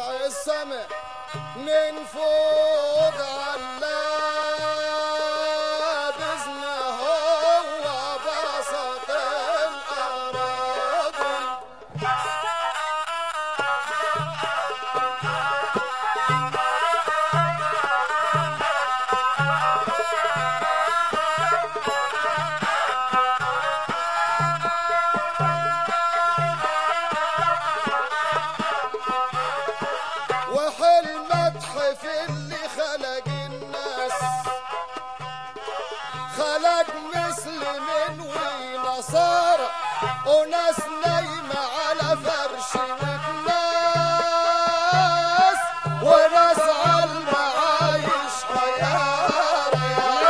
السماء من فوق على بإذنه هو بسط الأراضي وحل مدح في اللي خلق الناس خلق مسلمين ونصارى وناس نايمة على فرش وناس وناس على المعايش حيارى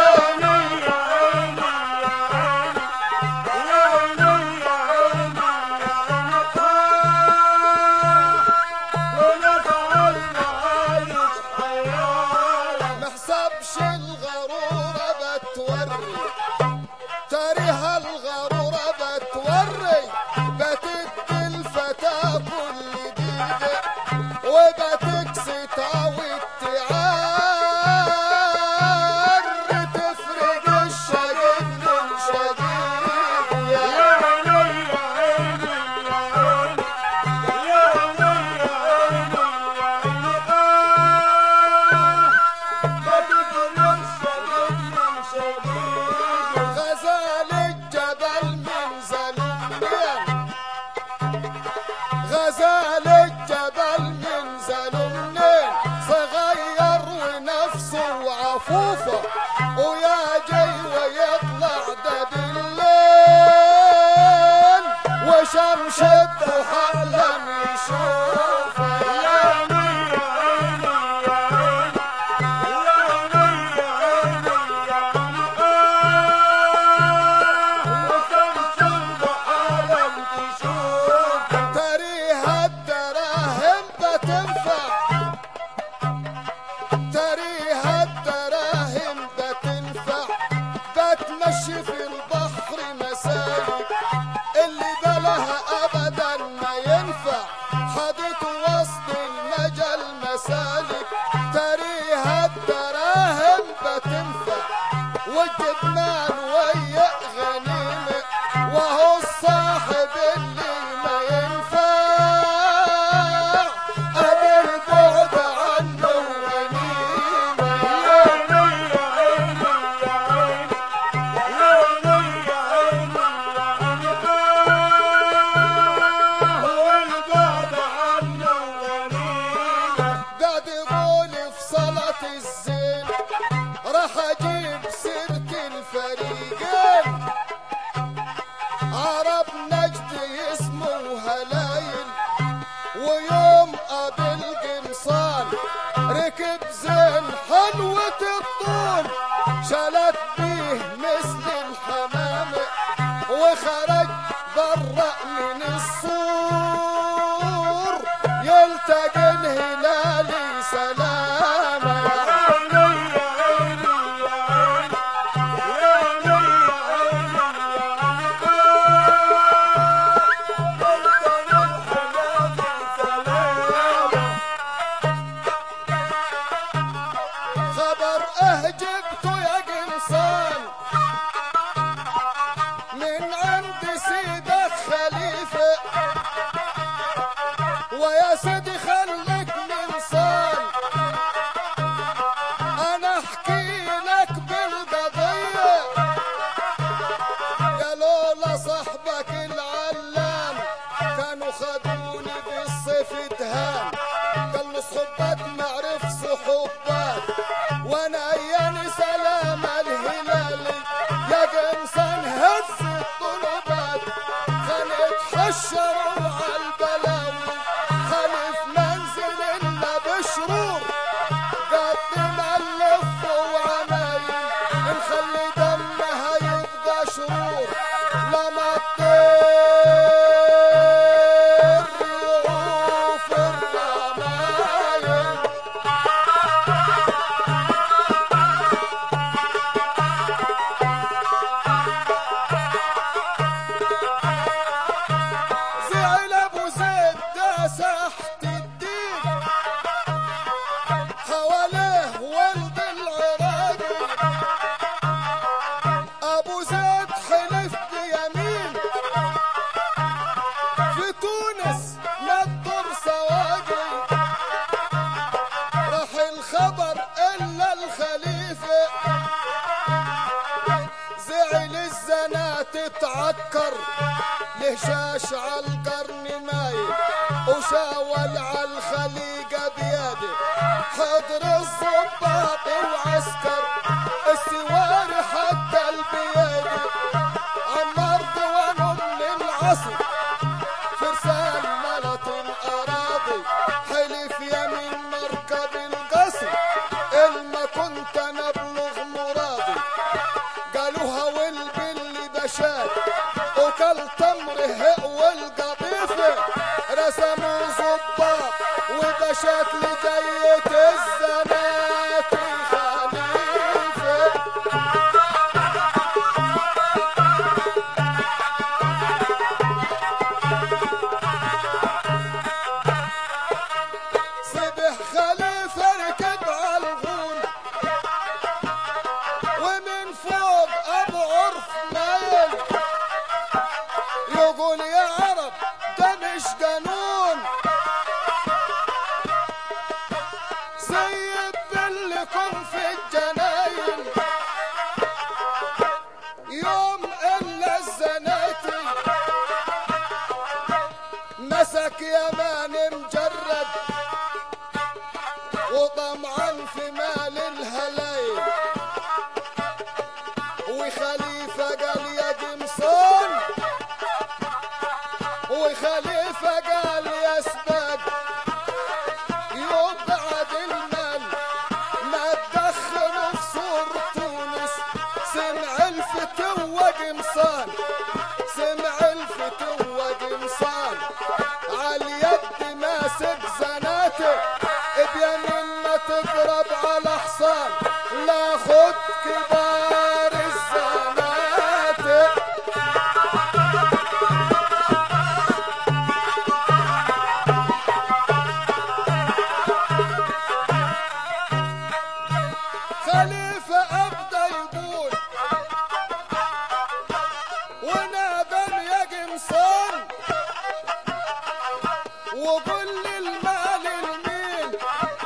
محسبش الغرورة بتوري تاريها الغرورة بتوري بتدي الفتاة كل دقيقة وبتكسي تعود تعار تفرق الشقيق من شقيق يا غزال الجبل من زلمين غزال الجبل من زلمين صغير ونفسه وعفوفه ويا جاي ويطلع ده بالليل وشمس الضحى لم يشوفه تريها الدراهم بتنفع تريها الدراهم بتنفع بتمشي في البحر مسالك اللي بلها ابدا ما ينفع حديت وسط المجال مسالك تريها الدراهم بتنفع والجدمان ويا غنيمه وهو الصاحب اللي ما ينفع ابي البعد عنه غنيمه قاعد يقول في صلاة الزين راح اجيب سيرة الفريقين عرب نجد اسمه هلايل ويوم قابل قمصان ركب زين حلوة الطول شالت بيه مثل الحمامة وخرج برا من السور يلتقي الهلال سلامة خبر اهجبته يا قمصان من عند سيدك خليفة ويا سيدي خليك من صان انا احكي لك بالقضية يا لولا صاحبك العلام كانوا خدوني بالصيف دهان قال له صحبات معرف صحبات وانا اياني سلام الهلالي يا قمصان هز الطلبات خليك حشروا على البلاوي خلف منزل الا بشرور قدم اللف وعمايل نخلي دمها يبقى شرور لما تطير يعوف الرمايل عكر لهشاش على القرن مايل وشاول على الخليقة بيده حضر الضباط وعسكر السواري حتى البيادي عمر ديوانهم للعصر فرسان ملط الأراضي حلف يمين مركب القصر إلما كنت نبلغ مرادي قالوها والبل بشات وكل تمر هق والقطيفة رسموا ظباط وبشات لجية الزنات خليفة صبح خليفة ركب عالغول ومن فوق ابو عرف مايل يقول يا عرب ده مش قانون سيب لكم في الجناين يوم الا الزناتي مسك يمان مجرد وطمعا في مال الهلايل وخليفة قال يا قمصان وخليفة قال يا سباق يبعد المال ما تدخلوا في سور تونس سمع الفتوة قمصان سمع الفتوة قمصان عاليد ماسك زناته بيمين ما تقرب على حصان لا خد كبار الزناتي خليفة أبدا يقول ونادم يا قمصان وقل لي المال المين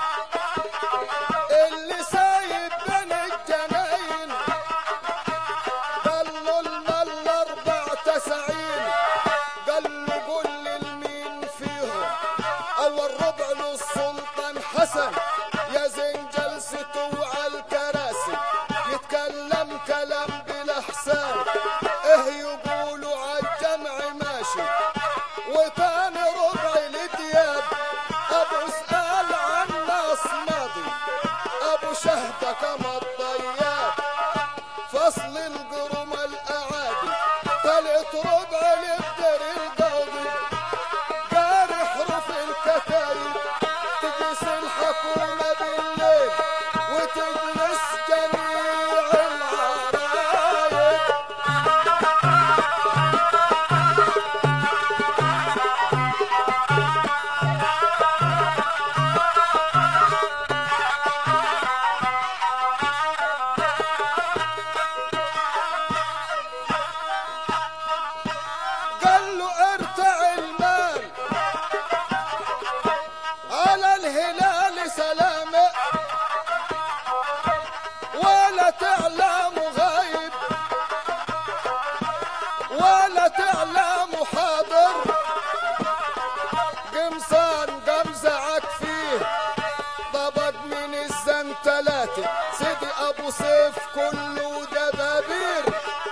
اللي سايب بين الجناين قال له المال أربع تسعين قال له قل لي المين فيهم أول ربع للسلطان حسن يا زين جلسته على الكراسي يتكلم كلام بالإحسان إيه يقولوا عالجمع ماشي وتاني ربع لدياب أبو سأل عن ناس ماضي أبو شهدة كما الضياب فصل القرم الأعادي تلت ربع للدر القاضي قاري حروف الكتايب تجلس الحكومة بالليل وتجلس جميع العرايب قال له ارتع المال على الهلال سلامة ولا تعلم غايب ولا تعلم حاضر قمصان قمزعك فيه طبق من الزنتلاتي سيدي ابو سيف كله دبابير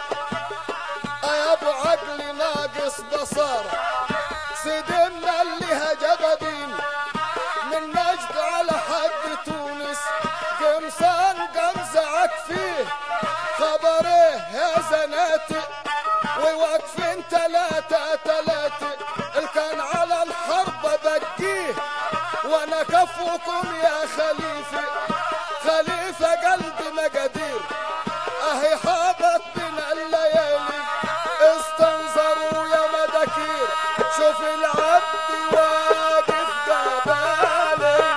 يا ابو عقل ناقص بصارة سيدنا اللي هجبدين من نجد على حد تونس قمصان قمزعك فيه خبره يا زناتي وواقفين تلاتة تلاتة اللي كان على الحرب بقيه وانا كفوكم يا خليفة خليفة قلبي مقادير اهي حابت بنا الليالي استنظروا يا مداكير شوف العبد واقف قبالي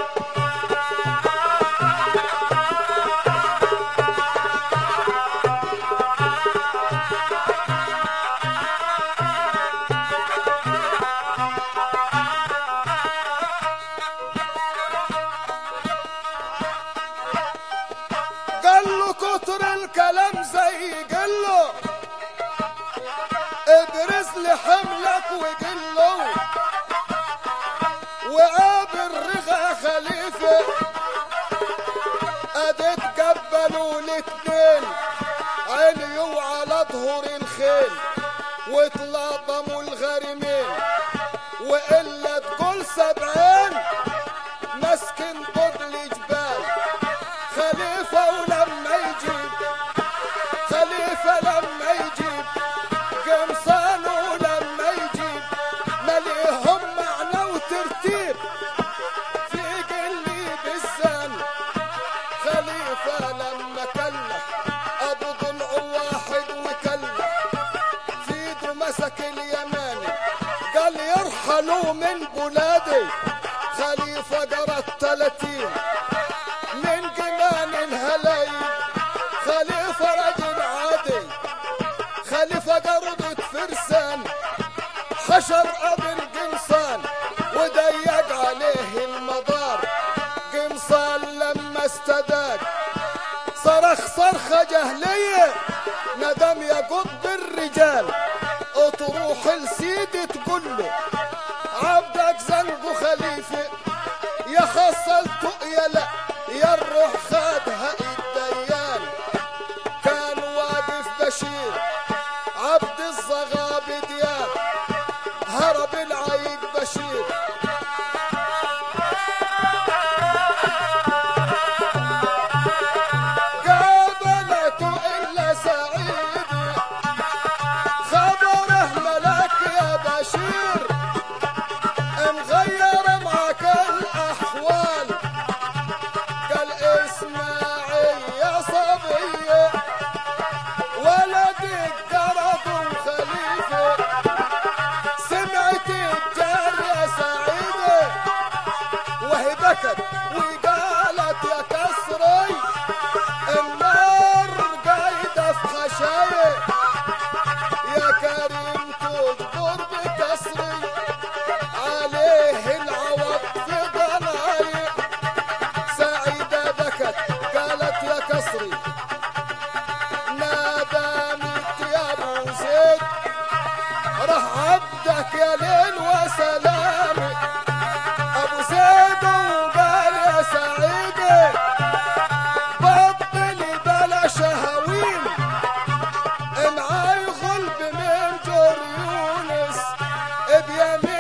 قال له كتر الكلام زي قال له حملك وقله وقابل رغا خليفة ادي تقبلوا الاتنين عليوا على ظهور الخيل وتلاطموا الغريمين وإلا تقول سبعين مسكن طبل جبال خليفة ولما يجيب خليفة لما يجيب قمصان ولما يجيب مليهم معنى وترتيب في قلي بالزن خليفة لما كلف أبو ضلع واحد وكلف في ايده مسك اليماني قال يرحلوا من بلادي خليفة قرا التلاتين من جمان الهلايل خليفة رجل عادي خليفة قرضة فرسان حشر أبو القمصان وضيق عليه المدار قمصان لما استداك صرخ صرخة جهلية ندم يقض بالرجال وتروح لسيدي تقول له عبدك زنقه خليفة يا خصلته يا لا يا الروح خدها الديان كان واقف بشير عبد الصغاب دياب هرب العيق بشير قابلته إلا سعيد خبره ملك يا بشير مغير معك الأحوال قال اسمعي يا صبية ولدك قرض خليفة سمعت الجار يا سعيدة وهي بكت وقالت يا كسري النار قايدة في خشايا يا كريم تجبر بكسري عليه العوض في ضنايا سعيدة بكت قالت يا كسري نادمت يا ابو زيد راح عبدك يا ليل وسلامي ابو زيد وقال يا سعيدة بطلي بلا شهوين معاي غلب من جر يونس بيمين